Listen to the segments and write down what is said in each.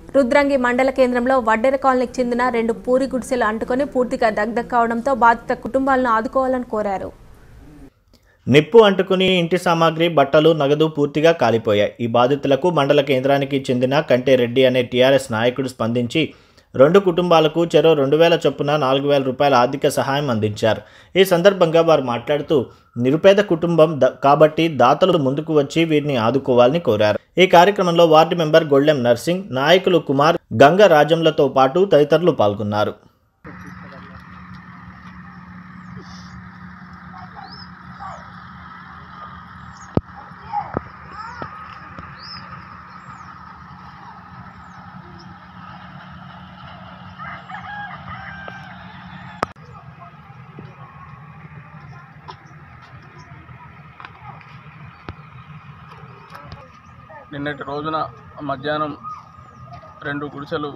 రుద్రంగి మండల కేంద్రంలో వడ్డెర కాలనీకి చెందిన రెండు పూరి గుడిసెలు అంటుకొని పూర్తిగా దగ్ధ కావడంతో బాధిత కుటుంబాలను ఆదుకోవాలని కోరారు నిప్పు అంటుకుని ఇంటి సామాగ్రి బట్టలు నగదు పూర్తిగా కాలిపోయాయి ఈ బాధితులకు మండల కేంద్రానికి చెందిన కంటే రెడ్డి అనే టీఆర్ఎస్ నాయకుడు స్పందించి రెండు కుటుంబాలకు చెరో రెండు వేల చొప్పున నాలుగు వేల రూపాయల ఆర్థిక సహాయం అందించారు ఈ సందర్భంగా వారు మాట్లాడుతూ నిరుపేద కుటుంబం ద- కాబట్టి దాతలు ముందుకు వచ్చి వీరిని ఆదుకోవాలని కోరారు ఈ కార్యక్రమంలో వార్డు మెంబర్ గొళ్ళెం నర్సింగ్ నాయకులు కుమార్ గంగ రాజంలతో పాటు తదితరులు పాల్గొన్నారు నిన్నటి రోజున మధ్యాహ్నం రెండు గుడిసెలు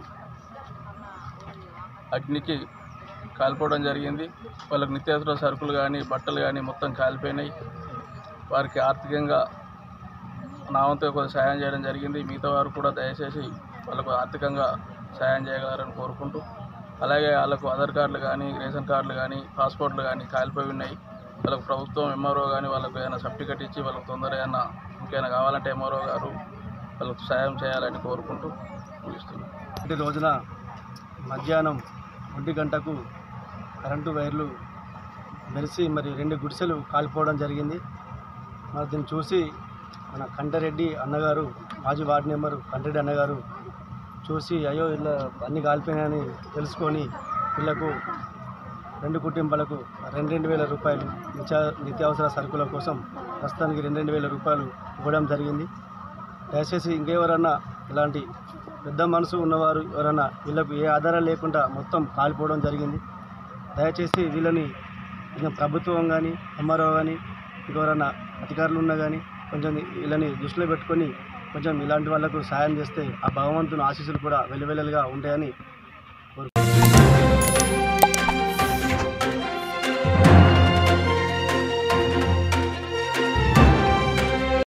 అగ్నికి కాలిపోవడం జరిగింది వాళ్ళకి నిత్యావసర సరుకులు కానీ బట్టలు కానీ మొత్తం కాలిపోయినాయి వారికి ఆర్థికంగా నా వంతుగా కొంత సాయం చేయడం జరిగింది మిగతా వారు కూడా దయచేసి వాళ్ళకు ఆర్థికంగా సాయం చేయగలరని కోరుకుంటూ అలాగే వాళ్ళకు ఆధార్ కార్డులు కానీ రేషన్ కార్డులు కానీ పాస్పోర్ట్లు కానీ కాలిపోయి ఉన్నాయి వాళ్ళకు ప్రభుత్వం ఎంఆర్ఓ కానీ వాళ్ళకు ఏమైనా సర్టిఫికెట్ ఇచ్చి వాళ్ళకు తొందరగా ఏమైనా ఇంకేమైనా కావాలంటే ఎంఆర్ఓ గారు వాళ్ళకు సాయం చేయాలని కోరుకుంటూ ముగిస్తున్నాను ఒకటి రోజున మధ్యాహ్నం ఒంటి గంటకు కరెంటు వైర్లు మెరిసి మరి రెండు గుడిసెలు కాలిపోవడం జరిగింది మరి దీన్ని చూసి మన కంటరెడ్డి అన్నగారు మాజీ వార్డు మెంబరు కంటరెడ్డి అన్నగారు చూసి అయ్యో ఇలా అన్ని కాలిపోయినాయని తెలుసుకొని వీళ్ళకు రెండు కుటుంబాలకు రెండు రెండు వేల రూపాయలు నిత్య నిత్యావసర సరుకుల కోసం ప్రస్తుతానికి రెండు రెండు వేల రూపాయలు ఇవ్వడం జరిగింది దయచేసి ఇంకెవరన్నా ఇలాంటి పెద్ద మనసు ఉన్నవారు ఎవరన్నా వీళ్ళకు ఏ ఆధారం లేకుండా మొత్తం కాలిపోవడం జరిగింది దయచేసి వీళ్ళని ఇంకా ప్రభుత్వం కానీ ఎంఆర్ఓ కానీ ఇంకెవరన్నా అధికారులు ఉన్నా కానీ కొంచెం వీళ్ళని దృష్టిలో పెట్టుకొని కొంచెం ఇలాంటి వాళ్ళకు సాయం చేస్తే ఆ భగవంతుని ఆశీస్సులు కూడా వెలువెలలుగా ఉంటాయని